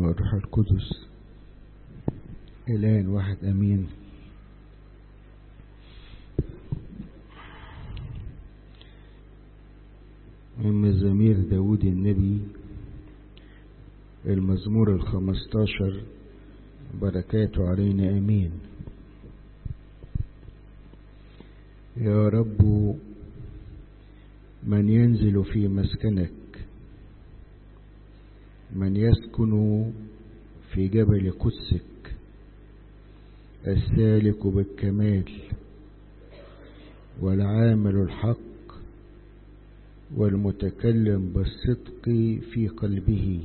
والروح القدس إله واحد أمين من مزامير داود النبي المزمور الخمستاشر بركاته علينا أمين يا رب من ينزل في مسكنك من يسكن في جبل قدسك السالك بالكمال والعامل الحق والمتكلم بالصدق في قلبه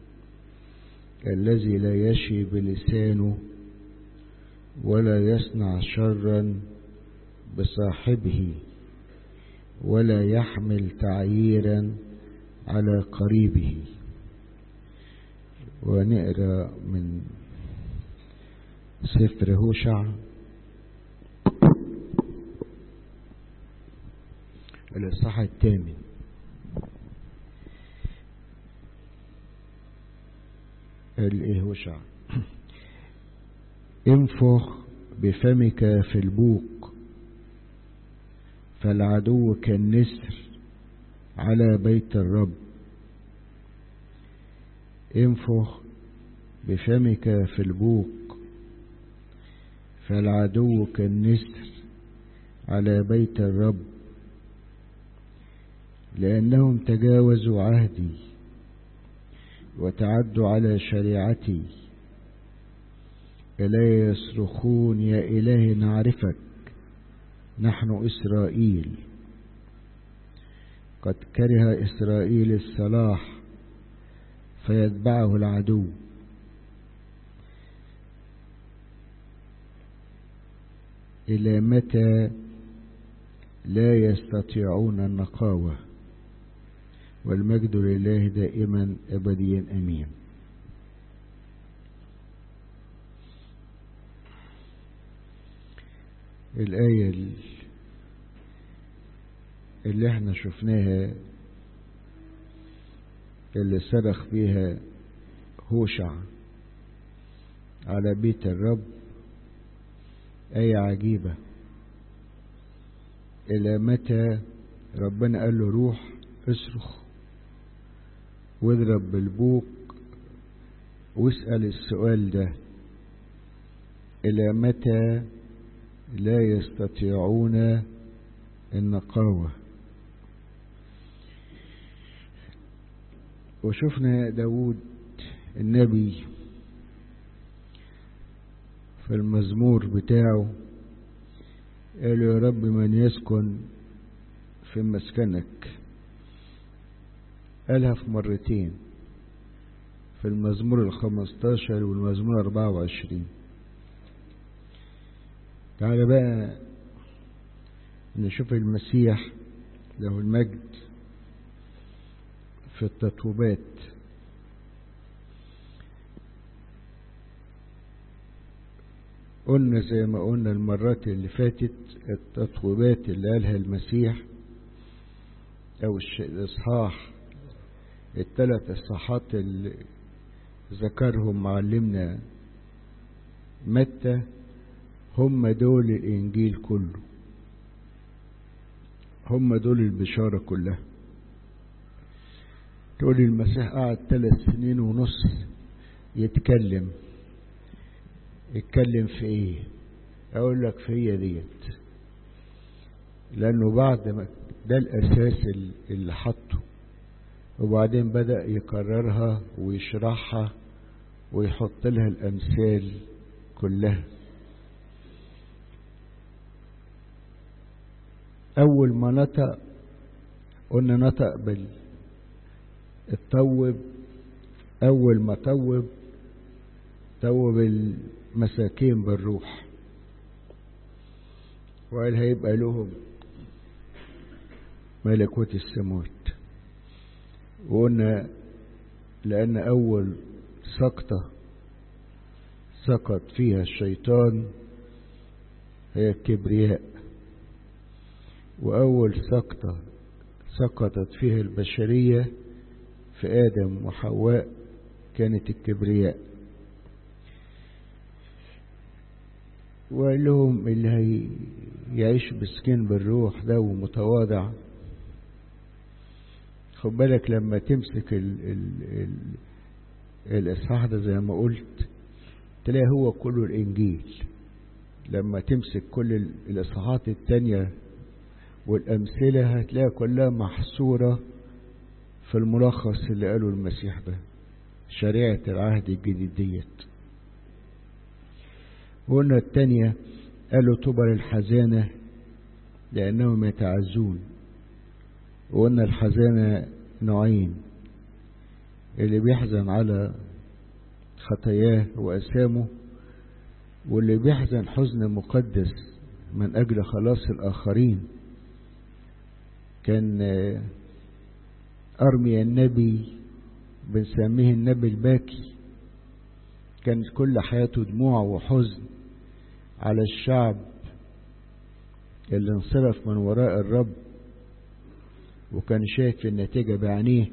الذي لا يشي بلسانه ولا يصنع شرا بصاحبه ولا يحمل تعييرا على قريبه ونقرا من سفر هوشع الإصحاح الثامن الايه هوشع انفخ بفمك في البوق فالعدو كالنسر على بيت الرب انفخ بفمك في البوق فالعدو كالنسر على بيت الرب لأنهم تجاوزوا عهدي وتعدوا على شريعتي إلي يصرخون يا إله نعرفك نحن إسرائيل قد كره إسرائيل الصلاح فيتبعه العدو إلى متى لا يستطيعون النقاوة والمجد لله دائما أبديا أمين الآية اللي احنا شفناها اللي صرخ بيها هوشع على بيت الرب آية عجيبة إلى متى ربنا قال له روح اصرخ واضرب بالبوق واسأل السؤال ده إلى متى لا يستطيعون النقاوة وشفنا داود النبي في المزمور بتاعه قال يا رب من يسكن في مسكنك قالها في مرتين في المزمور الخمستاشر والمزمور أربعة وعشرين تعالى بقى نشوف المسيح له المجد في التطوبات قلنا زي ما قلنا المرات اللي فاتت التطويبات اللي قالها المسيح او الاصحاح الثلاث اصحاحات اللي ذكرهم معلمنا متى هم دول الانجيل كله هم دول البشارة كلها تقول المسيح قعد ثلاث سنين ونص يتكلم يتكلم في ايه اقول لك في هي ديت لانه بعد ما ده الاساس اللي حطه وبعدين بدأ يكررها ويشرحها ويحط لها الامثال كلها اول ما نطق قلنا نطق بال الطوب اول ما طوب طوب المساكين بالروح وقال هيبقى لهم ملكوت السماوات وقلنا لأن أول سقطة سقط فيها الشيطان هي الكبرياء وأول سقطة سقطت فيها البشرية في آدم وحواء كانت الكبرياء وقال لهم اللي هي يعيش مسكين بالروح ده ومتواضع خد بالك لما تمسك ال ال ال الإصحاح ده زي ما قلت تلاقي هو كله الإنجيل لما تمسك كل الإصحاحات التانية والأمثلة هتلاقي كلها محصورة في الملخص اللي قاله المسيح ده شريعة العهد الجديد ديت وقلنا التانية قالوا طوبى للحزانة لأنهم يتعزون وقلنا الحزانة نوعين اللي بيحزن على خطاياه وأسامه واللي بيحزن حزن مقدس من أجل خلاص الآخرين كان أرميا النبي بنسميه النبي الباكي كانت كل حياته دموع وحزن على الشعب اللي انصرف من وراء الرب وكان شايف النتيجة بعينيه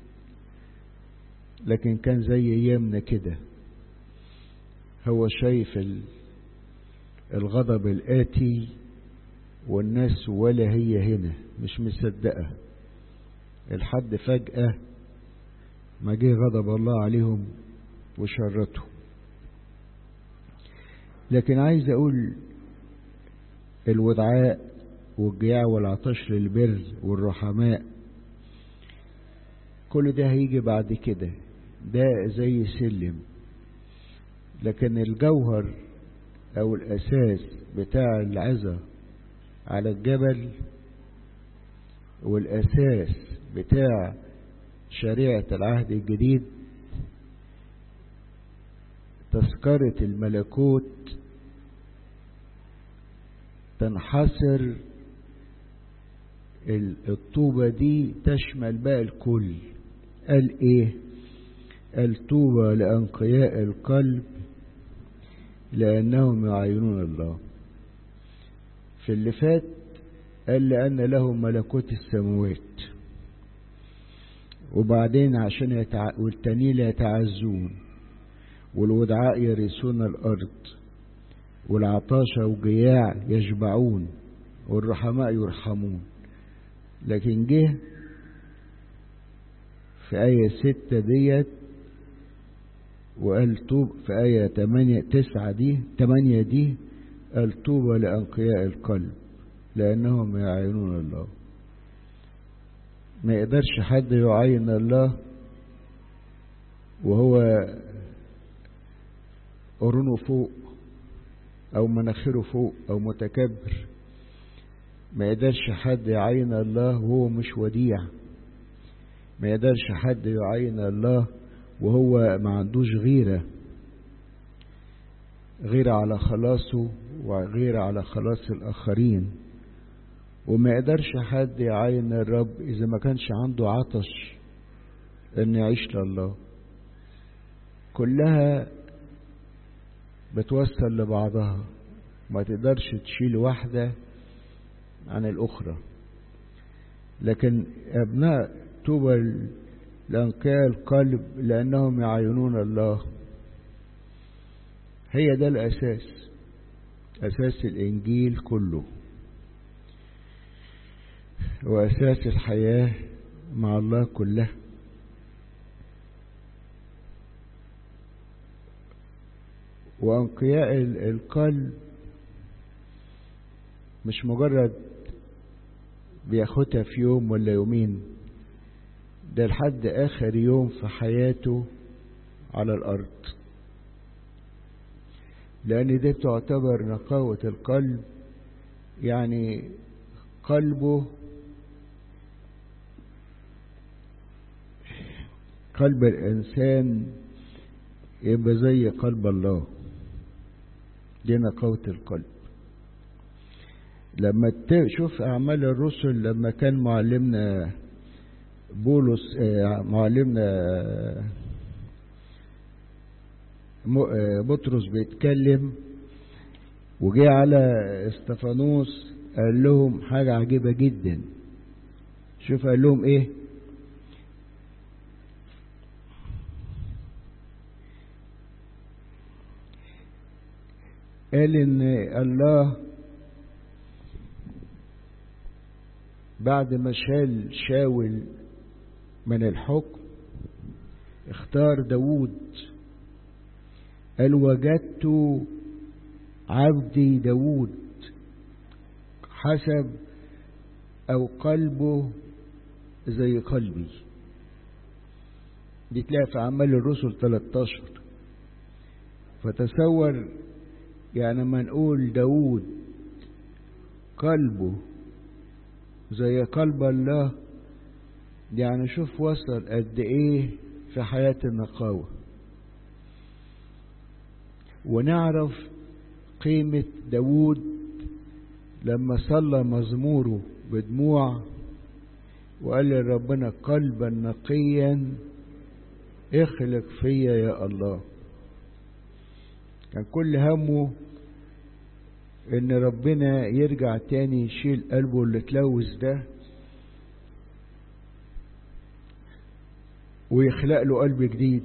لكن كان زي ايامنا كده هو شايف الغضب الآتي والناس ولا هي هنا مش مصدقة الحد فجأة ما جه غضب الله عليهم وشرته لكن عايز اقول الودعاء والجياع والعطش للبر والرحماء كل ده هيجي بعد كده ده زي سلم لكن الجوهر او الاساس بتاع العظة على الجبل والاساس بتاع شريعة العهد الجديد تذكرة الملكوت تنحصر الطوبة دي تشمل بقى الكل قال ايه قال طوبى لأنقياء القلب لأنهم يعينون الله في اللي فات قال لأن لهم ملكوت السماوات وبعدين عشان يتع... والتانيين يتعزون والودعاء يرثون الأرض والعطاشة وجياع يشبعون والرحماء يرحمون لكن جه في آية ستة ديت وقال طوب في آية تمانية تسعة دي تمانية دي قال طوبى لأنقياء القلب لأنهم يعينون الله ما يقدرش حد يعين الله وهو قرونه فوق او مناخيره فوق او متكبر ما يقدرش حد يعين الله وهو مش وديع ما يقدرش حد يعين الله وهو ما عندوش غيرة غيرة على خلاصه وغيرة على خلاص الآخرين وما يقدرش حد يعين الرب إذا ما كانش عنده عطش إن يعيش لله كلها بتوصل لبعضها ما تقدرش تشيل واحدة عن الأخرى لكن أبناء طوبى لأنقياء القلب لأنهم يعينون الله هي ده الأساس أساس الإنجيل كله وأساس الحياة مع الله كلها وأنقياء القلب مش مجرد بياخدها في يوم ولا يومين ده لحد آخر يوم في حياته على الأرض لأن دي تعتبر نقاوة القلب يعني قلبه قلب الإنسان يبقى زي قلب الله دي نقاوة القلب لما تشوف أعمال الرسل لما كان معلمنا بولس معلمنا بطرس بيتكلم وجه على استفانوس قال لهم حاجة عجيبة جدا شوف قال لهم ايه قال ان الله بعد ما شال شاول من الحكم اختار داود قال وجدت عبدي داود حسب او قلبه زي قلبي دي تلاقي في اعمال الرسل 13 فتصور يعني ما نقول داود قلبه زي قلب الله يعني شوف وصل قد ايه في حياة النقاوة ونعرف قيمة داود لما صلى مزموره بدموع وقال لربنا قلبا نقيا اخلق فيا يا الله كان كل همه ان ربنا يرجع تاني يشيل قلبه اللي اتلوث ده ويخلق له قلب جديد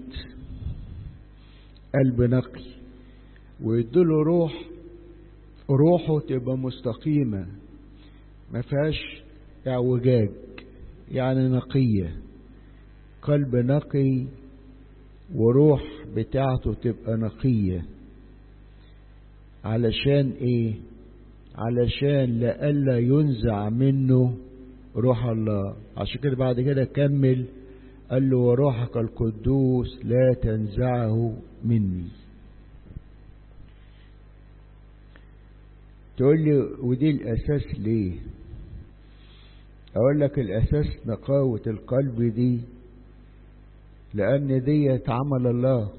قلب نقي ويديله روح روحه تبقى مستقيمة ما فيهاش اعوجاج يعني نقية قلب نقي وروح بتاعته تبقى نقية علشان ايه علشان لألا ينزع منه روح الله عشان كده بعد كده كمل قال له وروحك القدوس لا تنزعه مني تقول لي ودي الأساس ليه أقول لك الأساس نقاوة القلب دي لأن دي عمل الله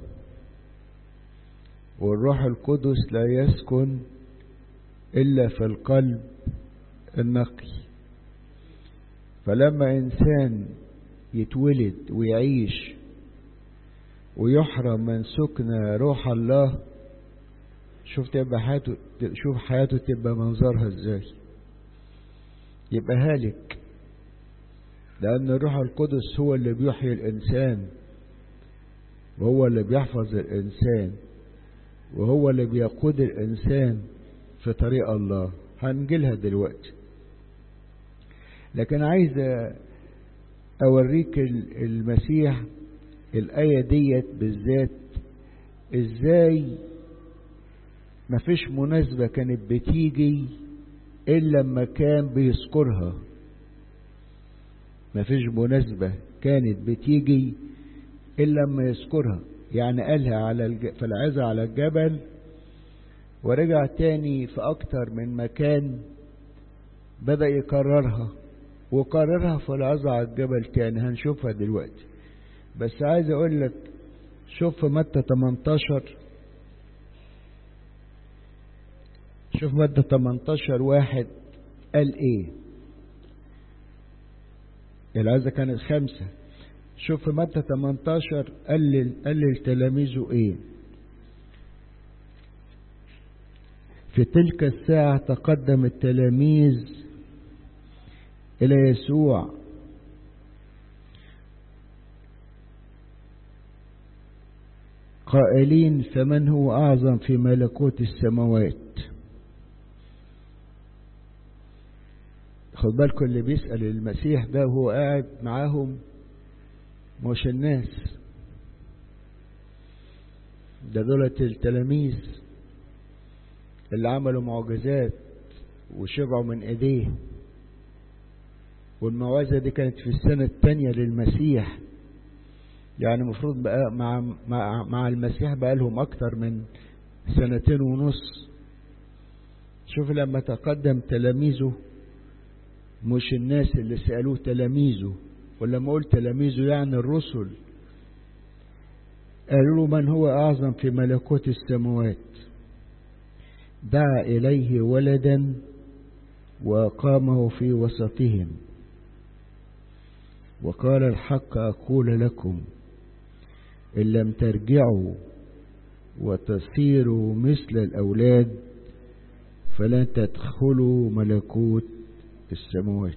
والروح القدس لا يسكن إلا في القلب النقي فلما إنسان يتولد ويعيش ويحرم من سكن روح الله شوف تبقى حياته شوف حياته تبقى منظرها ازاي يبقى هالك لأن الروح القدس هو اللي بيحيي الإنسان وهو اللي بيحفظ الإنسان وهو اللي بيقود الإنسان في طريق الله هنجيلها دلوقتي لكن عايز أوريك المسيح الآية ديت بالذات إزاي مفيش مناسبة كانت بتيجي إلا لما كان بيذكرها مفيش مناسبة كانت بتيجي إلا لما يذكرها يعني قالها على الج... في العزة على الجبل ورجع تاني في أكتر من مكان بدأ يكررها وكررها في العزة على الجبل تاني هنشوفها دلوقتي بس عايز أقول لك شوف في متى 18 شوف مادة 18 واحد قال ايه العزة كانت خمسة شوف في مادة 18 قال قال لتلاميذه ايه في تلك الساعة تقدم التلاميذ إلى يسوع قائلين فمن هو أعظم في ملكوت السماوات خد بالكم اللي بيسأل المسيح ده وهو قاعد معاهم مش الناس ده دولة التلاميذ اللي عملوا معجزات وشبعوا من ايديه والموازة دي كانت في السنة الثانية للمسيح يعني المفروض بقى مع, مع, مع المسيح بقى لهم أكتر من سنتين ونص شوف لما تقدم تلاميذه مش الناس اللي سألوه تلاميذه ولما قلت تلاميذه يعني الرسل قالوا له من هو أعظم في ملكوت السماوات دعا إليه ولدا وأقامه في وسطهم وقال الحق أقول لكم إن لم ترجعوا وتصيروا مثل الأولاد فلن تدخلوا ملكوت السماوات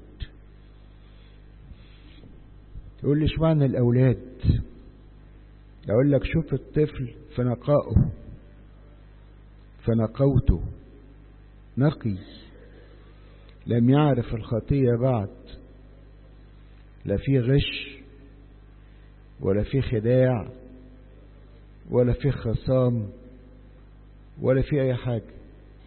يقول لي اشمعنى الأولاد أقول لك شوف الطفل في نقائه فنقوته نقي لم يعرف الخطية بعد لا في غش ولا في خداع ولا في خصام ولا في أي حاجة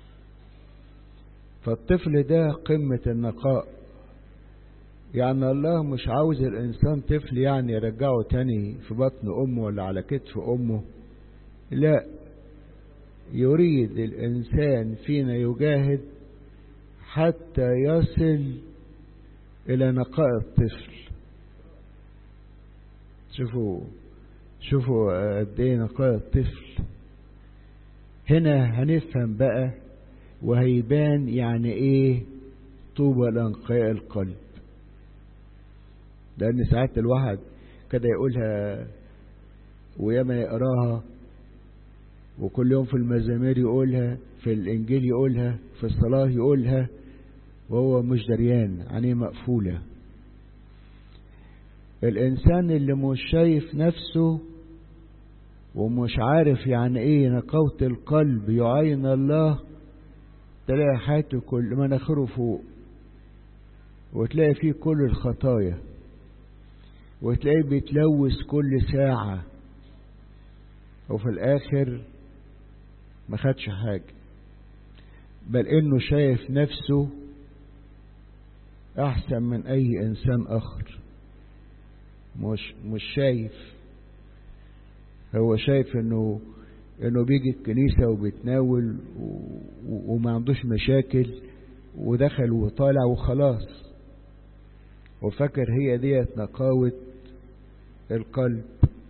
فالطفل ده قمة النقاء يعني الله مش عاوز الإنسان طفل يعني يرجعه تاني في بطن أمه ولا على كتف أمه لا يريد الإنسان فينا يجاهد حتى يصل إلى نقاء الطفل شوفوا شوفوا قد ايه نقاء الطفل هنا هنفهم بقى وهيبان يعني ايه طوبى لانقاء القلب لان ساعات الواحد كده يقولها وياما يقراها وكل يوم في المزامير يقولها في الانجيل يقولها في الصلاه يقولها وهو مش دريان عينيه مقفوله الإنسان اللي مش شايف نفسه ومش عارف يعني إيه نقاوة القلب يعين الله تلاقي حياته كل مناخيره فوق وتلاقي فيه كل الخطايا وتلاقيه بيتلوث كل ساعة وفي الآخر ما خدش حاجة بل إنه شايف نفسه أحسن من أي إنسان آخر مش مش شايف هو شايف انه انه بيجي الكنيسة وبيتناول وما عندوش مشاكل ودخل وطالع وخلاص وفكر هي ديت نقاوة القلب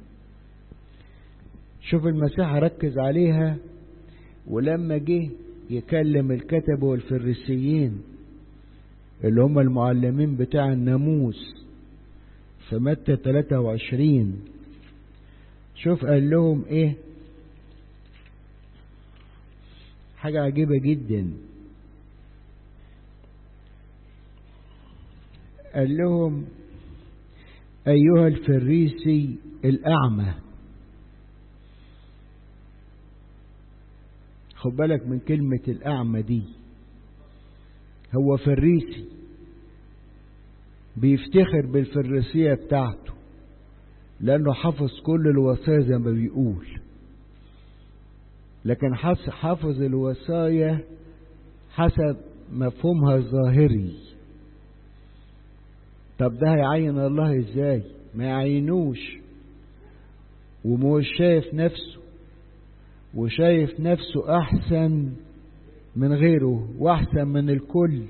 شوف المسيح ركز عليها ولما جه يكلم الكتب والفريسيين اللي هم المعلمين بتاع الناموس في متى 23 شوف قال لهم ايه حاجة عجيبة جدا قال لهم أيها الفريسي الأعمى خد بالك من كلمة الأعمى دي هو فريسي بيفتخر بالفريسية بتاعته لأنه حفظ كل الوصايا زي ما بيقول لكن حافظ الوصايا حسب مفهومها الظاهري طب ده هيعين الله ازاي ما يعينوش ومش شايف نفسه وشايف نفسه احسن من غيره واحسن من الكل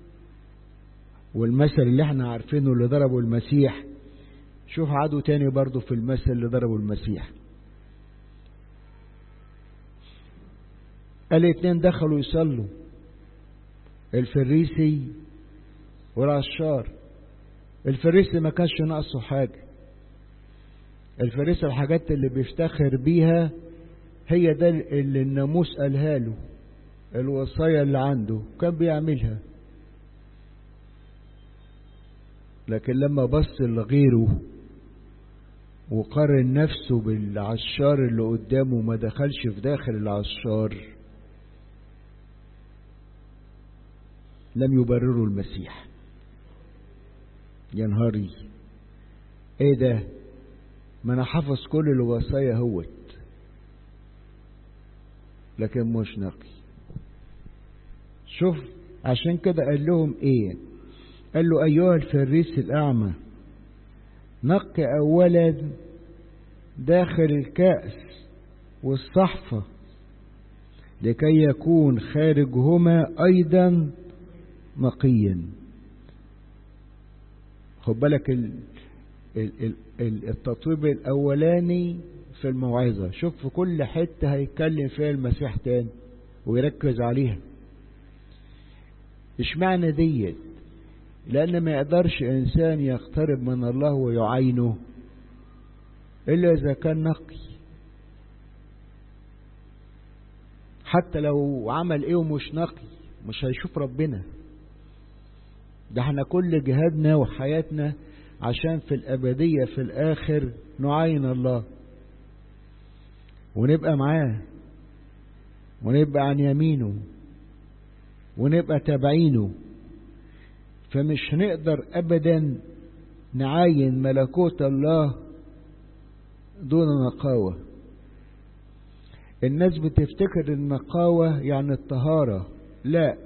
والمثل اللي احنا عارفينه اللي ضربه المسيح شوف عدو تاني برضه في المثل اللي ضربه المسيح الاتنين دخلوا يصلوا الفريسي والعشار الفريسي ما كانش ناقصه حاجة الفريسي الحاجات اللي بيفتخر بيها هي ده اللي الناموس قالها له الوصايا اللي عنده كان بيعملها لكن لما بص لغيره وقارن نفسه بالعشار اللي قدامه ما دخلش في داخل العشار لم يبرروا المسيح يا نهاري ايه ده ما انا حافظ كل الوصايا هوت لكن مش نقي شوف عشان كده قال لهم ايه قال له ايها الفريس الاعمى نقي اولا داخل الكأس والصحفة لكي يكون خارجهما ايضا نقيا خد بالك التطويب الاولاني في الموعظة شوف في كل حتة هيتكلم فيها المسيح تاني ويركز عليها اشمعنى ديت لأن ما يقدرش إنسان يقترب من الله ويعينه إلا إذا كان نقي حتى لو عمل إيه ومش نقي مش هيشوف ربنا ده احنا كل جهادنا وحياتنا عشان في الأبدية في الآخر نعين الله ونبقى معاه ونبقى عن يمينه ونبقى تابعينه فمش هنقدر ابدا نعاين ملكوت الله دون نقاوة الناس بتفتكر النقاوة يعني الطهارة لا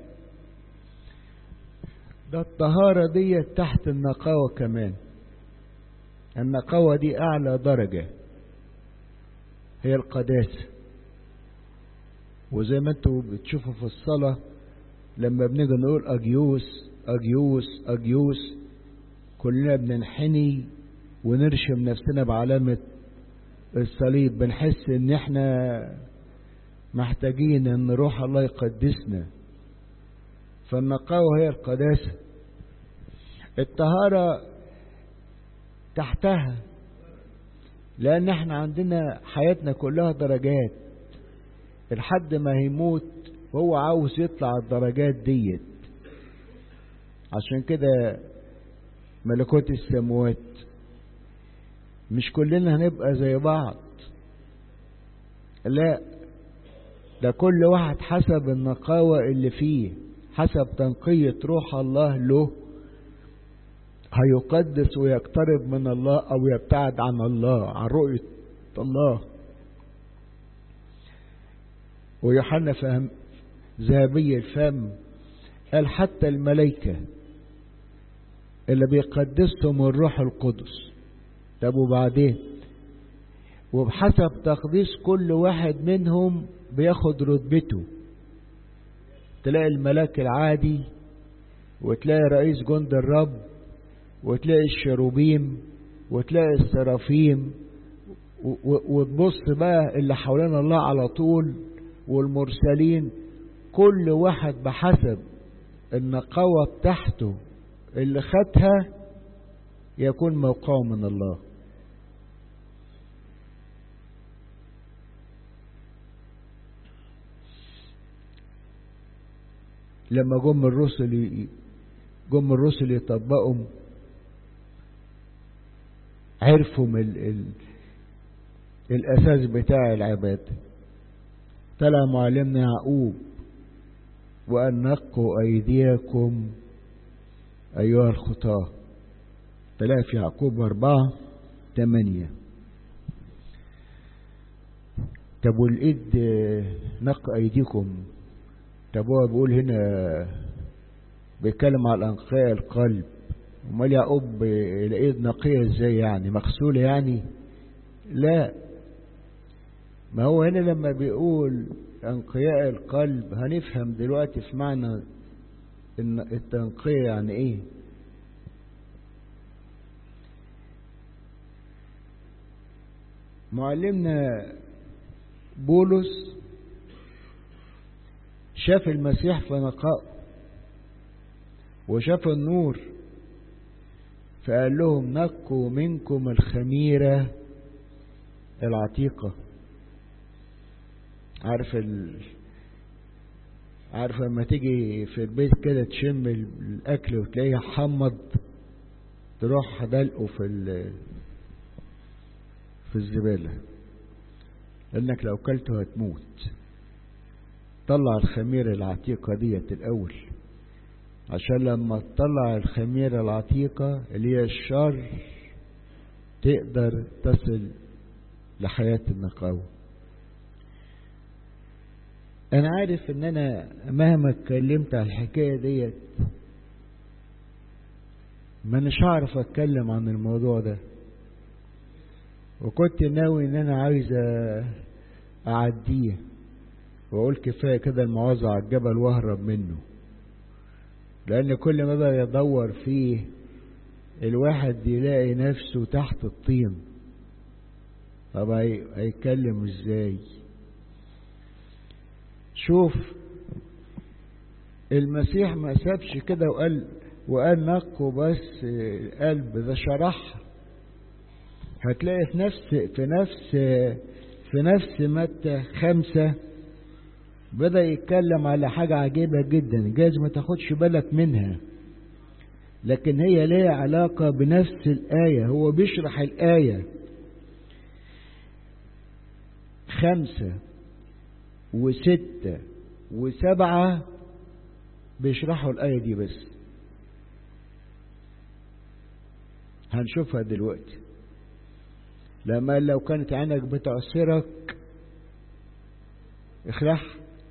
ده الطهارة دي تحت النقاوة كمان النقاوة دي أعلى درجة هي القداسة وزي ما انتوا بتشوفوا في الصلاة لما بنيجي نقول أجيوس أجيوس أجيوس كلنا بننحني ونرشم نفسنا بعلامة الصليب بنحس ان احنا محتاجين ان روح الله يقدسنا فالنقاوة هي القداسة الطهارة تحتها لان احنا عندنا حياتنا كلها درجات لحد ما هيموت وهو عاوز يطلع الدرجات ديت عشان كده ملكوت السماوات مش كلنا هنبقى زي بعض لا ده كل واحد حسب النقاوة اللي فيه حسب تنقية روح الله له هيقدس ويقترب من الله او يبتعد عن الله عن رؤية الله ويوحنا فهم ذهبي الفم قال حتى الملائكة اللي بيقدسهم الروح القدس طب وبعدين وبحسب تقديس كل واحد منهم بياخد رتبته تلاقي الملاك العادي وتلاقي رئيس جند الرب وتلاقي الشروبيم وتلاقي السرافيم وتبص بقى اللي حوالين الله على طول والمرسلين كل واحد بحسب النقاوة بتاعته اللي خدها يكون موقعه من الله لما جم الرسل جم الرسل يطبقوا عرفوا ال ال الأساس بتاع العبادة طلع معلمنا يعقوب وأن نقوا أيديكم أيها الخطاة تلاقي في يعقوب أربعة ثمانية طب والإيد نق أيديكم طب هو بيقول هنا بيتكلم على أنقاء القلب امال يعقوب الايد نقيه ازاي يعني مغسوله يعني لا ما هو هنا لما بيقول انقياء القلب هنفهم دلوقتي في معنى ان التنقيه يعني ايه معلمنا بولس شاف المسيح في نقاء وشاف النور فقال لهم نقوا منكم الخميرة العتيقة عارف ال... عارف لما تيجي في البيت كده تشم الأكل وتلاقيه حمض تروح دلقه في ال... في الزبالة لأنك لو كلته هتموت طلع الخميرة العتيقة ديت الأول عشان لما تطلع الخميرة العتيقة اللي هي الشر تقدر تصل لحياة النقاوة انا عارف ان انا مهما اتكلمت على الحكاية ديت ما مش هعرف اتكلم عن الموضوع ده وكنت ناوي ان انا عايز اعديه واقول كفاية كده المواظع على الجبل واهرب منه لأن كل ما بقى يدور فيه الواحد يلاقي نفسه تحت الطين طب هيتكلم ازاي شوف المسيح ما سابش كده وقال وقال نقوا بس القلب ده شرح هتلاقي في نفس في نفس في نفس متى خمسة بدأ يتكلم على حاجة عجيبة جدا جايز ما تاخدش بالك منها لكن هي ليها علاقة بنفس الآية هو بيشرح الآية خمسة وستة وسبعة بيشرحوا الآية دي بس هنشوفها دلوقتي لما لو كانت عينك بتعسرك اخلعها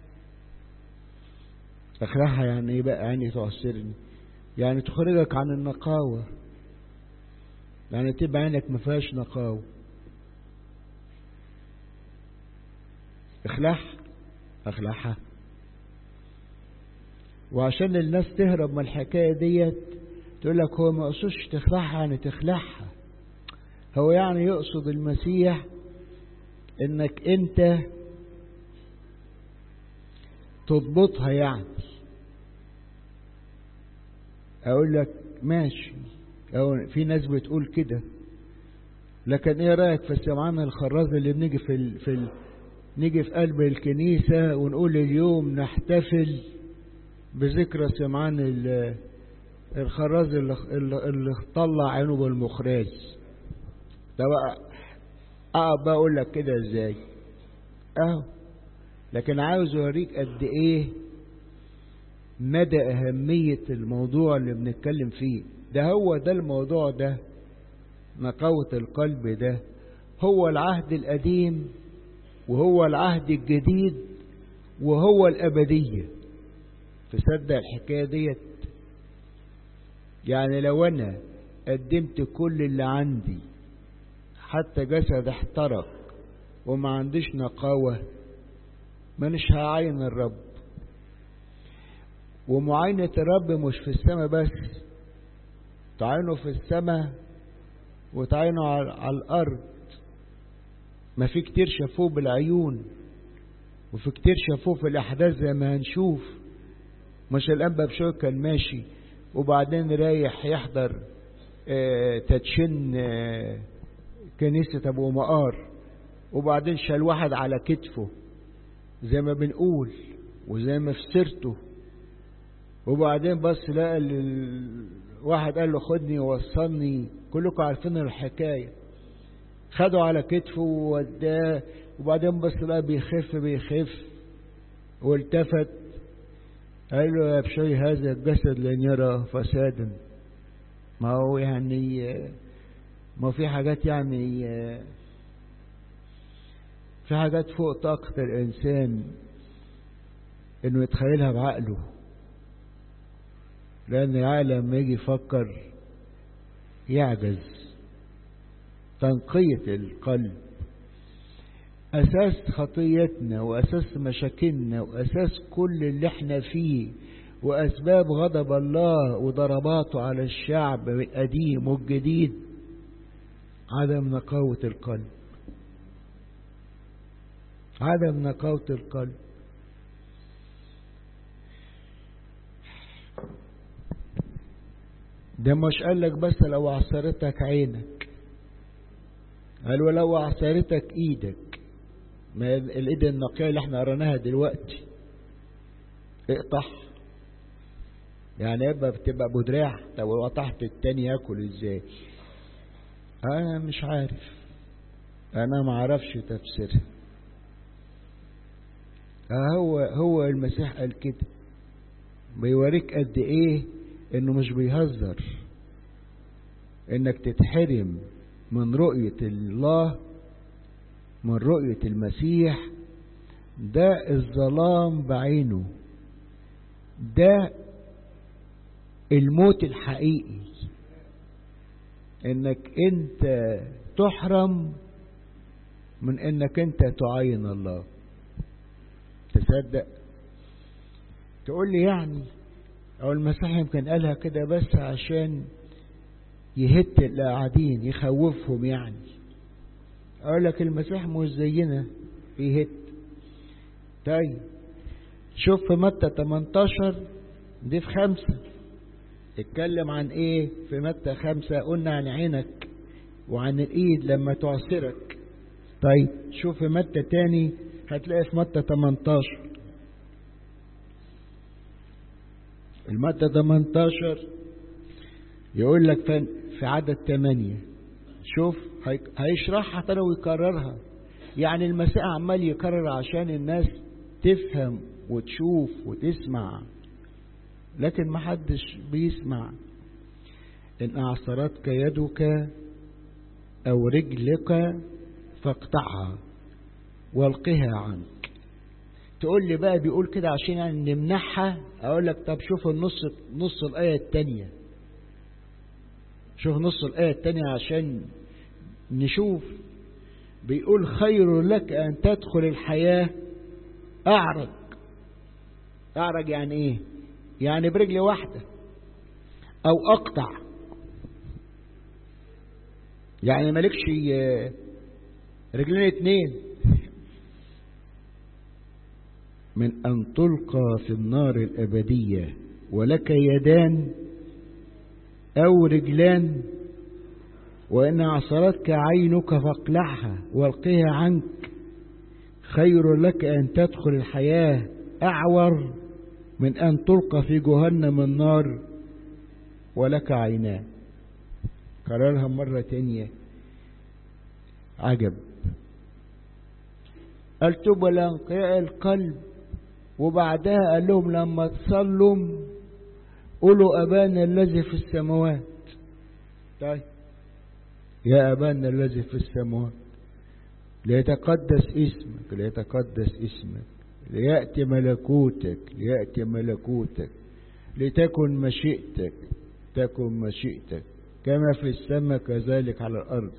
اخلعها يعني ايه بقى عيني تعسرني يعني تخرجك عن النقاوة يعني تبقى عينك ما فيهاش نقاوة اخلعها اخلعها وعشان الناس تهرب من الحكاية ديت تقول لك هو ما يقصدش تخلعها يعني تخلعها هو يعني يقصد المسيح انك انت تضبطها يعني اقول لك ماشي او في ناس بتقول كده لكن ايه رايك في سمعان الخراز اللي بنيجي في ال... في ال... نيجي في قلب الكنيسة ونقول اليوم نحتفل بذكرى سمعان ال... الخراز اللي, اللي طلع عينه بالمخراج ده بقى اقعد بقى اقول لك كده ازاي اهو لكن عاوز اوريك قد ايه مدى اهمية الموضوع اللي بنتكلم فيه ده هو ده الموضوع ده نقاوة القلب ده هو العهد القديم وهو العهد الجديد وهو الأبدية تصدق الحكاية ديت يعني لو أنا قدمت كل اللي عندي حتى جسد احترق وما عنديش نقاوة مانيش هعاين الرب ومعاينة الرب مش في السماء بس تعاينه في السماء وتعاينه على الأرض ما في كتير شافوه بالعيون وفي كتير شافوه في الأحداث زي ما هنشوف مش الأنبا بشوي كان ماشي وبعدين رايح يحضر اه تدشين اه كنيسة أبو مقار وبعدين شال واحد على كتفه زي ما بنقول وزي ما في سيرته وبعدين بص لقى واحد قال له خدني ووصلني كلكم عارفين الحكاية خده على كتفه ووداه وبعدين بص لقى بيخف بيخف والتفت قال له يا بشوي هذا الجسد لن يرى فسادا ما هو يعني ما في حاجات يعني في حاجات فوق طاقة الإنسان إنه يتخيلها بعقله لأن العقل لما يجي يفكر يعجز تنقية القلب أساس خطيتنا وأساس مشاكلنا وأساس كل اللي احنا فيه وأسباب غضب الله وضرباته على الشعب القديم والجديد عدم نقاوة القلب عدم نقاوة القلب ده مش قال لك بس لو عصرتك عينك قال ولو عصرتك ايدك ما الايد النقية اللي احنا قريناها دلوقتي اقطع يعني يبقى بتبقى ابو دراع طب وقطعت التاني ياكل ازاي انا مش عارف انا ما اعرفش تفسيرها هو هو المسيح قال كده بيوريك قد ايه انه مش بيهزر انك تتحرم من رؤية الله من رؤية المسيح ده الظلام بعينه ده الموت الحقيقي انك انت تحرم من انك انت تعين الله تصدق تقول لي يعني او المسيح يمكن قالها كده بس عشان يهت القاعدين يخوفهم يعني اقول لك المسيح مش زينا بيهت طيب شوف في متى 18 دي في خمسة اتكلم عن ايه في متى خمسة قلنا عن عينك وعن الايد لما تعصرك طيب شوف في متى تاني هتلاقي في متى 18 المادة 18 يقول لك في عدد 8 شوف هي- هيشرحها تاني ويكررها يعني المسيح عمال يكرر عشان الناس تفهم وتشوف وتسمع لكن ما حدش بيسمع إن أعصرتك يدك أو رجلك فاقطعها والقها عنك تقول لي بقى بيقول كده عشان يعني نمنعها أقول لك طب شوف النص نص الآية التانية شوف نص الآية التانية عشان نشوف بيقول خير لك أن تدخل الحياة أعرج أعرج يعني إيه يعني برجل واحدة أو أقطع يعني مالكش رجلين اتنين من أن تلقى في النار الأبدية ولك يدان أو رجلان وإن عصرتك عينك فاقلعها والقها عنك خير لك أن تدخل الحياة أعور من أن تلقى في جهنم النار ولك عينان كررها مرة تانية عجب قال توبة لانقياء القلب وبعدها قال لهم لما تصلوا قولوا أبانا الذي في السماوات طيب يا أبانا الذي في السماوات ليتقدس اسمك ليتقدس اسمك ليأتي ملكوتك ليأتي ملكوتك لتكن مشيئتك تكن مشيئتك كما في السماء كذلك على الأرض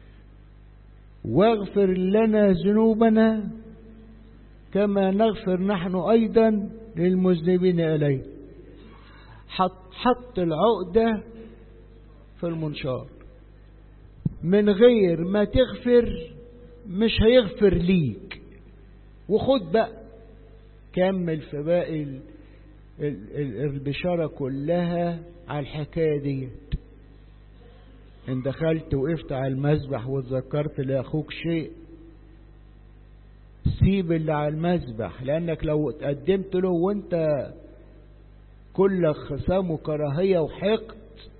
واغفر لنا ذنوبنا كما نغفر نحن أيضا للمذنبين إليه حط, حط العقدة في المنشار من غير ما تغفر مش هيغفر ليك وخد بقى كمل في باقي البشارة كلها على الحكاية ديت ان دخلت وقفت على المذبح وتذكرت لاخوك شيء سيب اللي على المذبح لانك لو تقدمت له وانت كل خصام وكراهية وحقد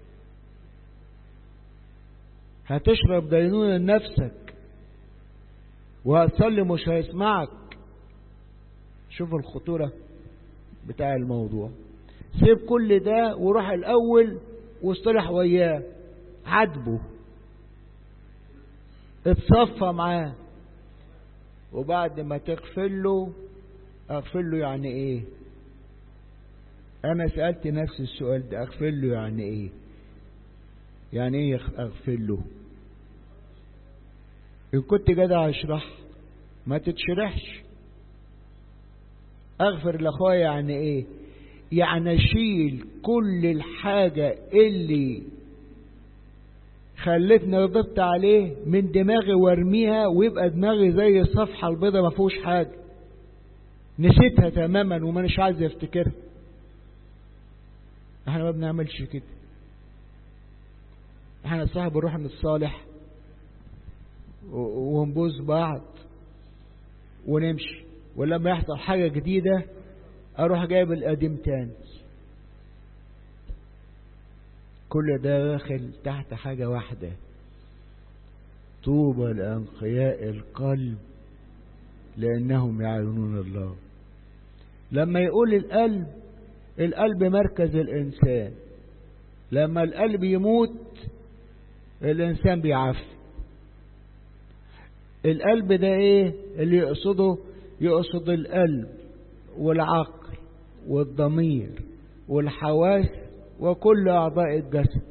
هتشرب دينونة لنفسك وهتصلي مش هيسمعك شوف الخطورة بتاع الموضوع سيب كل ده وروح الأول واصطلح وياه عاتبه اتصفى معاه وبعد ما تغفر له اغفر له يعني ايه انا سألت نفسي السؤال ده اغفر له يعني ايه يعني ايه اغفر له ان كنت جدع اشرح ما تتشرحش اغفر لاخويا يعني ايه يعني اشيل كل الحاجة اللي خلتني غضبت عليه من دماغي وارميها ويبقى دماغي زي الصفحة البيضة ما فيهوش حاجة نسيتها تماما ومانيش عايز افتكرها احنا ما بنعملش كده احنا صاحب الروح من الصالح ونبوس بعض ونمشي ولما يحصل حاجة جديدة اروح جايب القديم تاني كل ده داخل تحت حاجة واحدة طوبى لأنقياء القلب لأنهم يعلنون الله لما يقول القلب القلب مركز الإنسان لما القلب يموت الإنسان بيعفي القلب ده ايه اللي يقصده يقصد القلب والعقل والضمير والحواس وكل أعضاء الجسد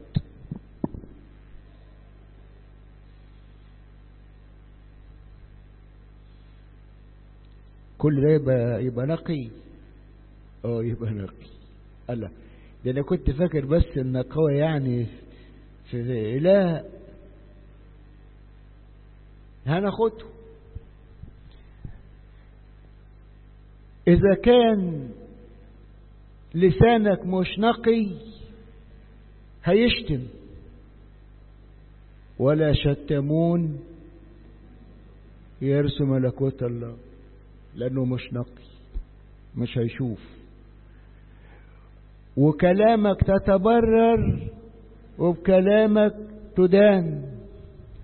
كل ده يبقى, يبقى نقي اه يبقى نقي الله ده انا كنت فاكر بس النقاوة يعني في لا هناخده اذا كان لسانك مش نقي هيشتم ولا شتمون يرسم ملكوت الله لانه مش نقي مش هيشوف وكلامك تتبرر وبكلامك تدان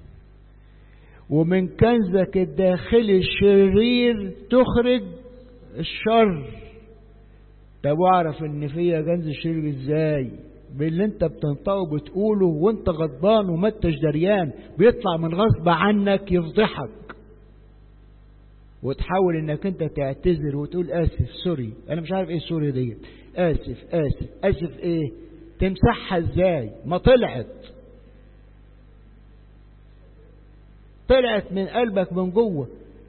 ومن كنزك الداخلي الشرير تخرج الشر طب واعرف ان فيا جنز شرير ازاي باللي انت بتنطقه بتقوله وانت غضبان وما انتش دريان بيطلع من غصب عنك يفضحك وتحاول انك انت تعتذر وتقول اسف سوري انا مش عارف ايه سوري دي اسف اسف اسف ايه تمسحها ازاي ما طلعت طلعت من قلبك من جوه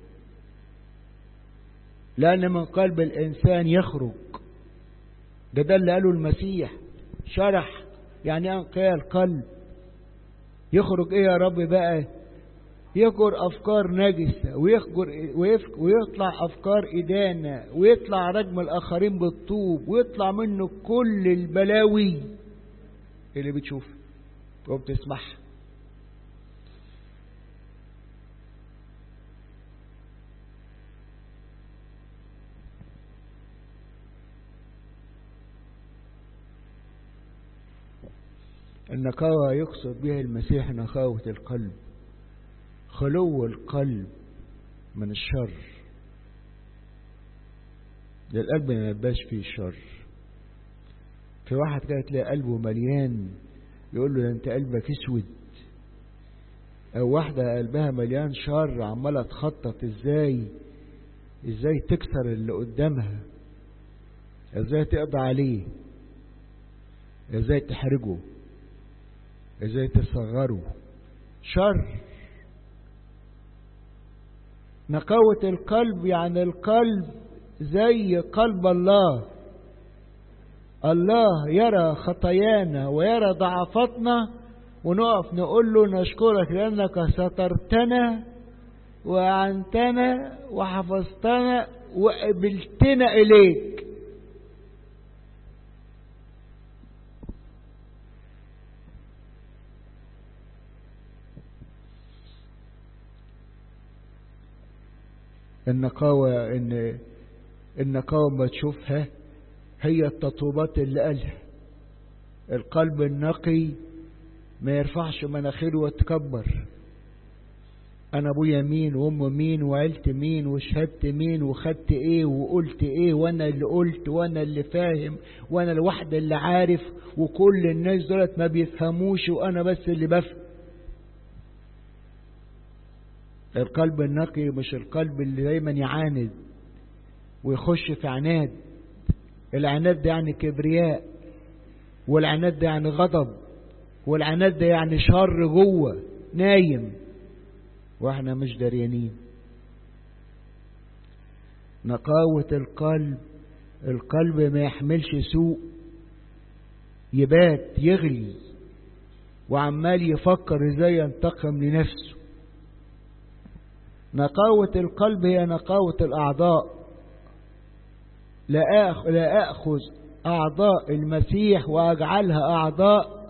لان من قلب الانسان يخرج ده ده اللي قاله المسيح شرح يعني انقياء القلب يخرج ايه يا رب بقى يخرج افكار نجسة ويخرج ويطلع افكار ادانة ويطلع رجم الاخرين بالطوب ويطلع منه كل البلاوي اللي بتشوفها وبتسمعها النقاوة يقصد بها المسيح نقاوة القلب خلو القلب من الشر ده القلب ما يبقاش فيه شر في واحد كده تلاقي قلبه مليان يقول له انت قلبك اسود او واحدة قلبها مليان شر عمالة تخطط ازاي ازاي تكسر اللي قدامها ازاي تقضي عليه ازاي تحرجه ازاي تصغره شر نقاوة القلب يعني القلب زي قلب الله الله يرى خطايانا ويرى ضعفاتنا ونقف نقول له نشكرك لأنك سترتنا وعنتنا وحفظتنا وقبلتنا إليك النقاوة إن النقاوة ما تشوفها هي التطوبات اللي قالها القلب النقي ما يرفعش مناخيره ويتكبر انا ابويا مين وام مين وعيلتي مين وشهدت مين وخدت ايه وقلت ايه وانا اللي قلت وانا اللي فاهم وانا الواحد اللي عارف وكل الناس دولت ما بيفهموش وانا بس اللي بفهم القلب النقي مش القلب اللي دايما يعاند ويخش في عناد العناد ده يعني كبرياء والعناد ده يعني غضب والعناد ده يعني شر جوه نايم واحنا مش دريانين نقاوة القلب القلب ما يحملش سوء يبات يغلي وعمال يفكر ازاي ينتقم لنفسه نقاوة القلب هي نقاوة الأعضاء لا أخ لا أخذ أعضاء المسيح وأجعلها أعضاء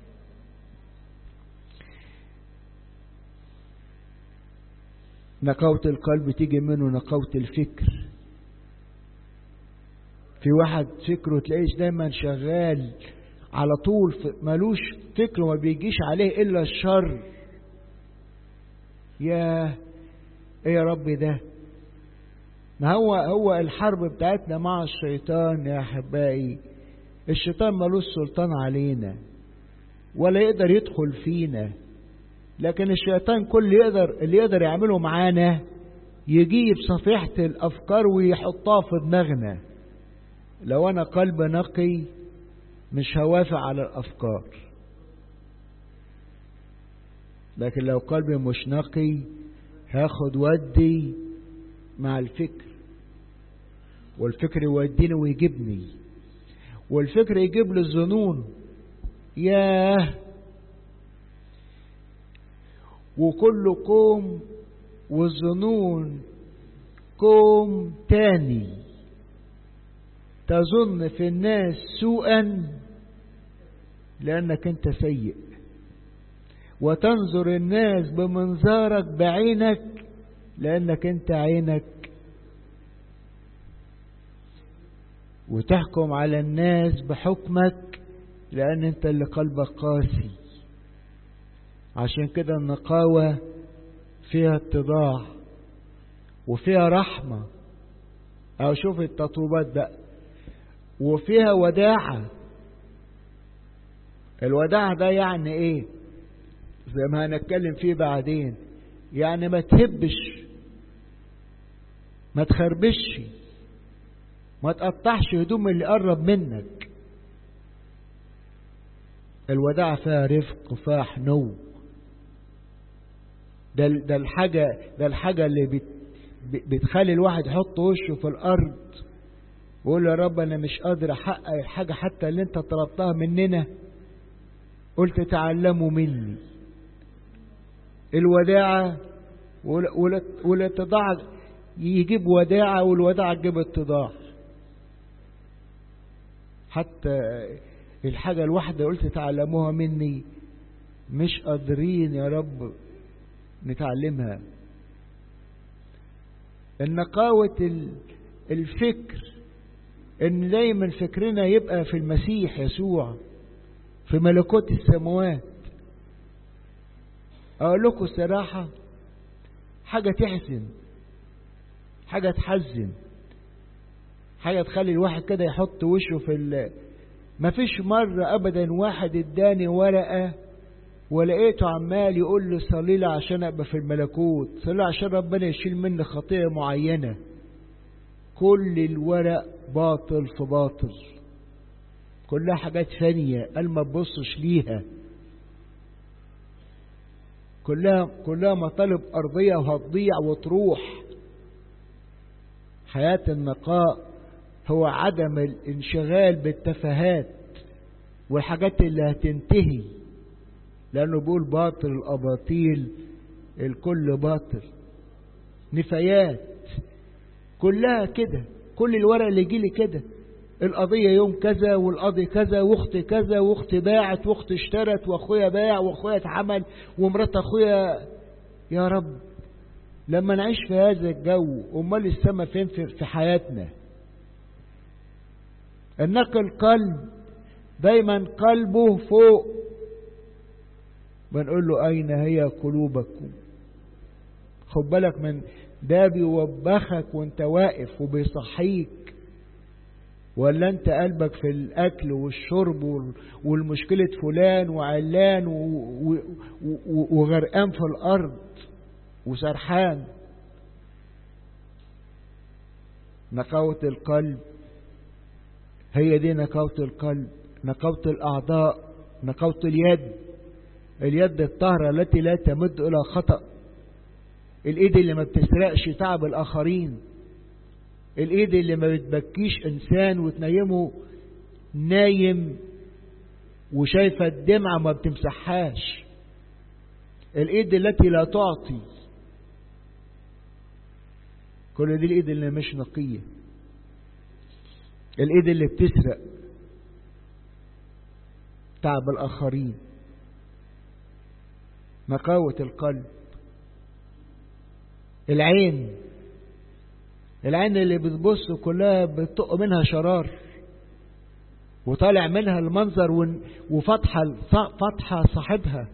نقاوة القلب تيجي منه نقاوة الفكر في واحد فكره تلاقيش دايما شغال على طول ملوش فكر وما بيجيش عليه إلا الشر يا ايه يا رب ده ما هو هو الحرب بتاعتنا مع الشيطان يا احبائي الشيطان ملوش سلطان علينا ولا يقدر يدخل فينا لكن الشيطان كل يقدر اللي يقدر يعمله معانا يجيب صفيحة الأفكار ويحطها في دماغنا لو أنا قلب نقي مش هوافق على الأفكار لكن لو قلبي مش نقي هاخد ودي مع الفكر والفكر يوديني ويجيبني والفكر يجيب لي الظنون ياه وكل قوم والظنون قوم تاني تظن في الناس سوءا لأنك أنت سيء وتنظر الناس بمنظارك بعينك لأنك أنت عينك وتحكم على الناس بحكمك لأن أنت اللي قلبك قاسي عشان كده النقاوة فيها اتضاع وفيها رحمة أو شوف التطوبات بقى وفيها وداعة الوداعة ده يعني ايه زي ما هنتكلم فيه بعدين يعني ما تهبش ما تخربش ما تقطعش هدوم اللي قرب منك الوداعة فيها رفق وفيها حنو ده ده الحاجة ده الحاجة اللي بت بتخلي الواحد يحط وشه في الأرض ويقول يا رب أنا مش قادر أحقق الحاجة حتى اللي أنت طلبتها مننا قلت تعلموا مني الوداعة والاتضاع يجيب وداعة والوداعة تجيب اتضاع حتى الحاجة الواحدة قلت تعلموها مني مش قادرين يا رب نتعلمها النقاوة الفكر ان دايما فكرنا يبقى في المسيح يسوع في ملكوت السماوات اقول لكم الصراحة حاجة تحزن حاجة تحزن حاجة تخلي الواحد كده يحط وشه في ال مفيش مرة ابدا واحد اداني ورقة ولقيته عمال يقول لي صلي لي عشان ابقى في الملكوت صلي عشان ربنا يشيل مني خطيئة معينة كل الورق باطل في باطل كلها حاجات ثانية قال ما تبصش ليها كلها كلها مطالب أرضية وهتضيع وتروح حياة النقاء هو عدم الانشغال بالتفاهات والحاجات اللي هتنتهي لأنه بيقول باطل الأباطيل الكل باطل نفايات كلها كده كل الورق اللي يجيلي كده القضية يوم كذا والقاضي كذا واخت كذا واخت باعت واخت اشترت واخويا باع واخويا اتعمل ومرات اخويا يا رب لما نعيش في هذا الجو امال السما فين في, في حياتنا النقل القلب دايما قلبه فوق بنقول له اين هي قلوبكم خد بالك من ده بيوبخك وانت واقف وبيصحيك ولا انت قلبك في الاكل والشرب والمشكلة فلان وعلان وغرقان في الارض وسرحان نقاوة القلب هي دي نقاوة القلب نقاوة الاعضاء نقاوة اليد اليد الطاهرة التي لا تمد الى خطأ الايد اللي ما بتسرقش تعب الاخرين الايد اللي ما بتبكيش انسان وتنيمه نايم وشايفة الدمعة ما بتمسحهاش الايد التي لا تعطي كل دي الايد اللي مش نقية الايد اللي بتسرق تعب الاخرين نقاوة القلب العين العين اللي بتبص كلها بتطق منها شرار وطالع منها المنظر وفتحة فتحة صاحبها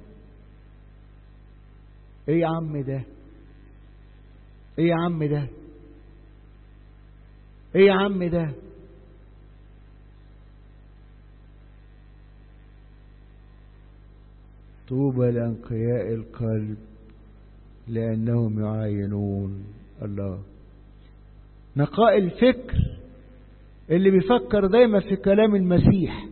ايه يا عم ده ايه يا عم ده ايه يا عم ده طوبى لأنقياء القلب لأنهم يعاينون الله نقاء الفكر اللي بيفكر دايما في كلام المسيح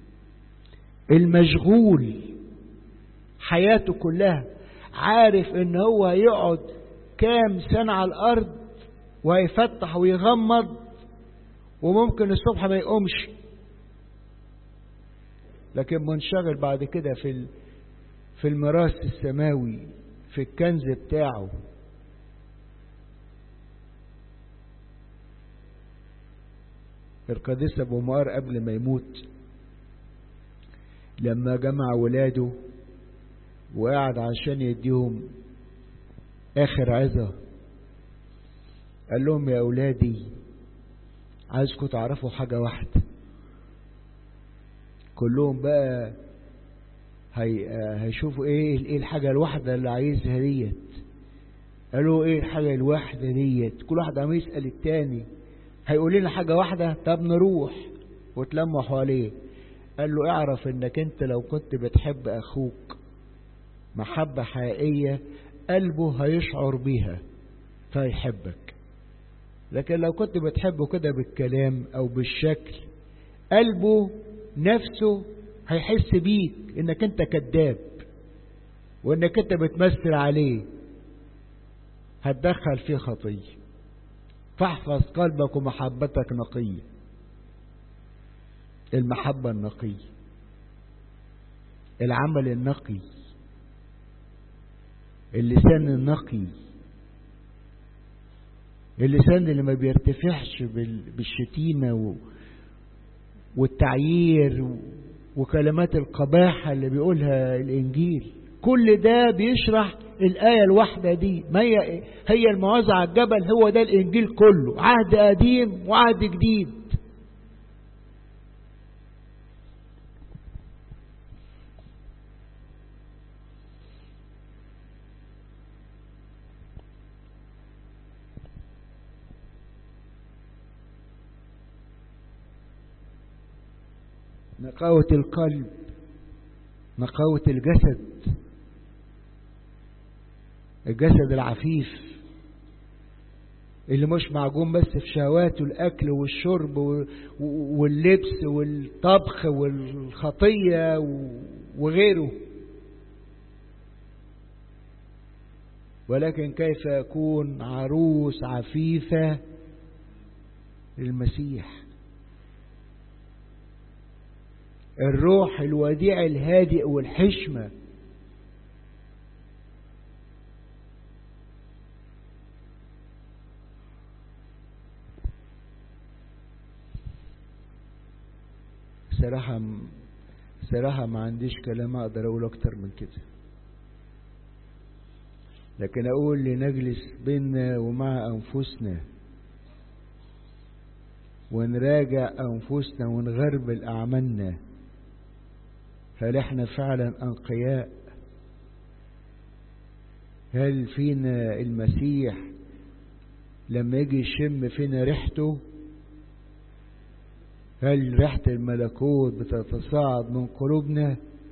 المشغول حياته كلها عارف ان هو هيقعد كام سنة على الارض وهيفتح ويغمض وممكن الصبح ما يقومش لكن منشغل بعد كده في في الميراث السماوي في الكنز بتاعه القديس ابو مار قبل ما يموت لما جمع ولاده وقعد عشان يديهم اخر عظة قال لهم يا اولادي عايزكم تعرفوا حاجة واحدة كلهم بقى هي هيشوفوا ايه ايه الحاجة الواحدة اللي عايزها ديت قالوا ايه الحاجة الواحدة ديت كل واحد عم يسأل التاني هيقول لنا حاجة واحدة طب نروح وتلموا حواليه قال له اعرف انك انت لو كنت بتحب اخوك محبة حقيقية قلبه هيشعر بيها فيحبك لكن لو كنت بتحبه كده بالكلام او بالشكل قلبه نفسه هيحس بيك انك انت كذاب وانك انت بتمثل عليه هتدخل فيه خطيه فاحفظ قلبك ومحبتك نقية المحبة النقية العمل النقي اللسان النقي اللسان اللي ما بيرتفعش بالشتيمة والتعيير وكلمات القباحة اللي بيقولها الإنجيل كل ده بيشرح الآية الواحدة دي ما هي هي الموعظة على الجبل هو ده الإنجيل كله عهد قديم وعهد جديد نقاوة القلب نقاوة الجسد الجسد العفيف اللي مش معجون بس في شهواته الأكل والشرب واللبس والطبخ والخطية وغيره ولكن كيف يكون عروس عفيفة للمسيح الروح الوديع الهادئ والحشمة صراحة صراحة ما عنديش كلام أقدر أقول أكتر من كده لكن أقول لنجلس بيننا ومع أنفسنا ونراجع أنفسنا ونغربل أعمالنا هل احنا فعلا أنقياء هل فينا المسيح لما يجي يشم فينا ريحته هل ريحة الملكوت بتتصاعد من قلوبنا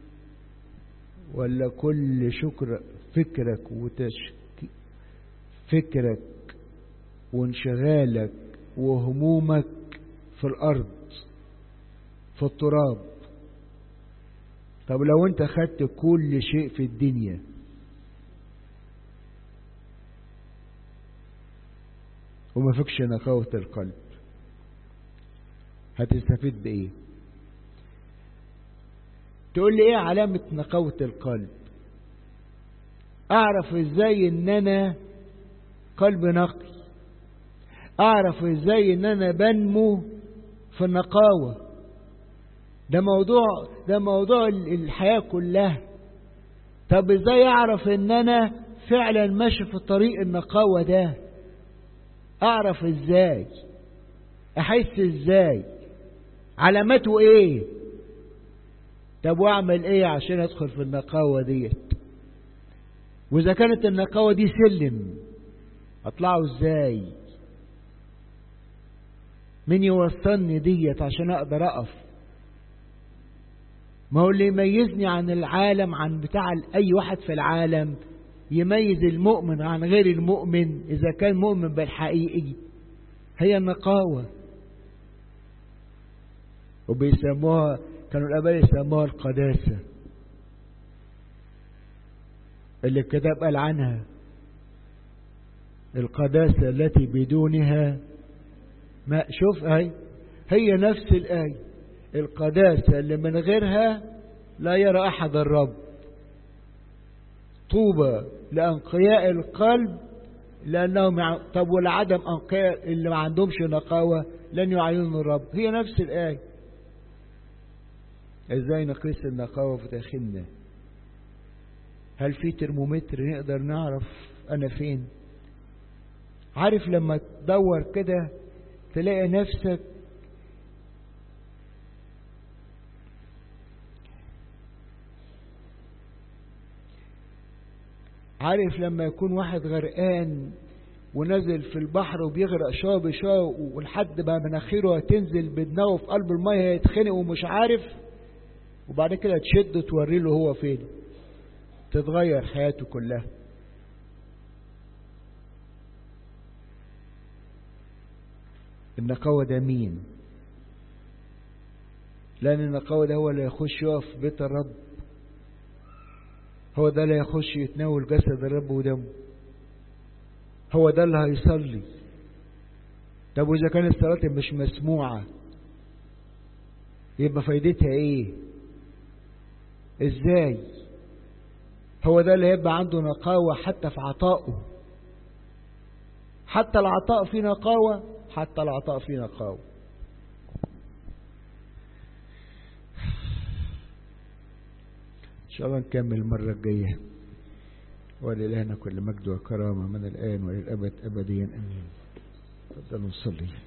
ولا كل شكر فكرك وتشك فكرك وانشغالك وهمومك في الأرض في التراب طب لو انت خدت كل شيء في الدنيا وما فيكش نقاوة القلب هتستفيد بايه تقول لي ايه علامة نقاوة القلب اعرف ازاي ان انا قلب نقي اعرف ازاي ان انا بنمو في النقاوة ده موضوع ده موضوع الحياة كلها طب ازاي اعرف ان انا فعلا ماشي في طريق النقاوة ده اعرف ازاي احس ازاي علامته ايه طب واعمل ايه عشان ادخل في النقاوة ديت واذا كانت النقاوة دي سلم اطلعه ازاي مين يوصلني ديت عشان اقدر اقف ما هو اللي يميزني عن العالم عن بتاع اي واحد في العالم يميز المؤمن عن غير المؤمن اذا كان مؤمن بالحقيقي هي النقاوة وبيسموها كانوا الاباء يسموها القداسة اللي الكتاب قال عنها القداسة التي بدونها ما شوف هاي هي نفس الآية القداسة اللي من غيرها لا يرى أحد الرب طوبى لأنقياء القلب لأنهم يع... طب والعدم أنقياء اللي ما عندهمش نقاوة لن يعينوا الرب هي نفس الآية ازاي نقيس النقاوة في داخلنا هل في ترمومتر نقدر نعرف أنا فين عارف لما تدور كده تلاقي نفسك عارف لما يكون واحد غرقان ونازل في البحر وبيغرق شوية بشوية ولحد ما مناخيره هتنزل بدماغه في قلب المية هيتخنق ومش عارف وبعد كده تشد توري له هو فين تتغير حياته كلها النقاوة ده مين لأن النقاوة ده هو اللي يخش يقف بيت الرب هو ده اللي يخش يتناول جسد الرب ودمه هو ده اللي هيصلي طب وإذا كانت الصلاة مش مسموعة يبقى فايدتها ايه ازاي هو ده اللي هيبقى عنده نقاوة حتى في عطائه حتى العطاء فيه نقاوة حتى العطاء فيه نقاوة إن شاء الله نكمل المرة الجاية ولإلهنا كل مجد وكرامة من الآن وللأبد أبديا أمين تفضلوا نصلي